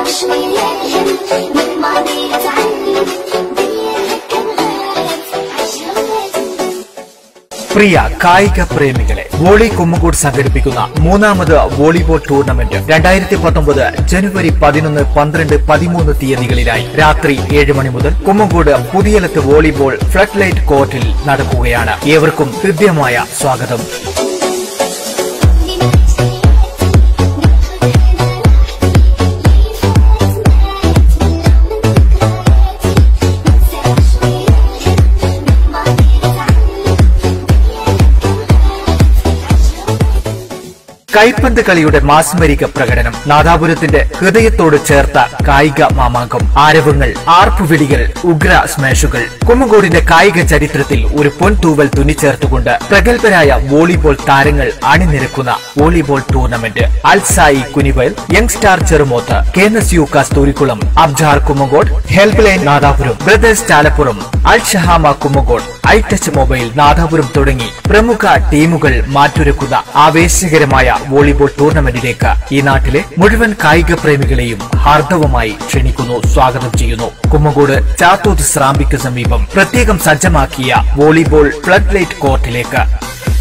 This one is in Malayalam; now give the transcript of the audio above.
تسمعش ليالهم نضمن يتعلم ديالك كنغاب عجبتني പ്രിയ കായിക പ്രേമികളെ വോളി കുമ്മക്കൂട് സംഘടിപ്പിക്കുന്ന മൂന്നാമത് വോളിബോൾ ടൂർണമെന്റ് രണ്ടായിരത്തി പത്തൊമ്പത് ജനുവരി പതിനൊന്ന് പന്ത്രണ്ട് പതിമൂന്ന് തീയതികളിലായി രാത്രി ഏഴ് മണി മുതൽ കുമ്മക്കൂട് പുതിയലത്ത് വോളിബോൾ ഫ്ലഡ് ലൈറ്റ് കോർട്ടിൽ നടക്കുകയാണ് ഏവർക്കും ഹൃദ്യമായ സ്വാഗതം കൈപ്പന്ത് കളിയുടെ മാസ്മരിക പ്രകടനം നാദാപുരത്തിന്റെ ഹൃദയത്തോട് ചേർത്ത കായിക മാമാങ്കം ആരവങ്ങൾ ആർപ്പുവിളികൾ ഉഗ്ര സ്മാഷുകൾ കുമ്മങ്കോടിന്റെ കായിക ചരിത്രത്തിൽ ഒരു പൊൻതൂവൽ തുന്നിച്ചേർത്തുകൊണ്ട് പ്രഗത്ഭരായ വോളിബോൾ താരങ്ങൾ അണിനിരക്കുന്ന വോളിബോൾ ടൂർണമെന്റ് അൽസായി കുനിവൽ young star Cherumoth K N S U Kasthurikulam അബ്ജാർ Kummankode helpline Nadapuram brothers Chalappuram അൽ ഷഹാമ Kummankode I touch mobile Nadapuram തുടങ്ങി പ്രമുഖ ടീമുകൾ മാറ്റുരക്കുന്ന ആവേശകരമായ വോളിബോൾ ടൂർണമെന്റിലേക്ക് ഈ നാട്ടിലെ മുഴുവൻ കായിക പ്രേമികളെയും ഹാർദവമായി ക്ഷണിക്കുന്നു സ്വാഗതം ചെയ്യുന്നു കുമ്മങ്കോട് ചാത്തൂത്ത് സ്രാമ്പിക്ക് സമീപം പ്രത്യേകം സജ്ജമാക്കിയ വോളിബോൾ ഫ്ലഡ് ലൈറ്റ് കോർട്ടിലേക്ക്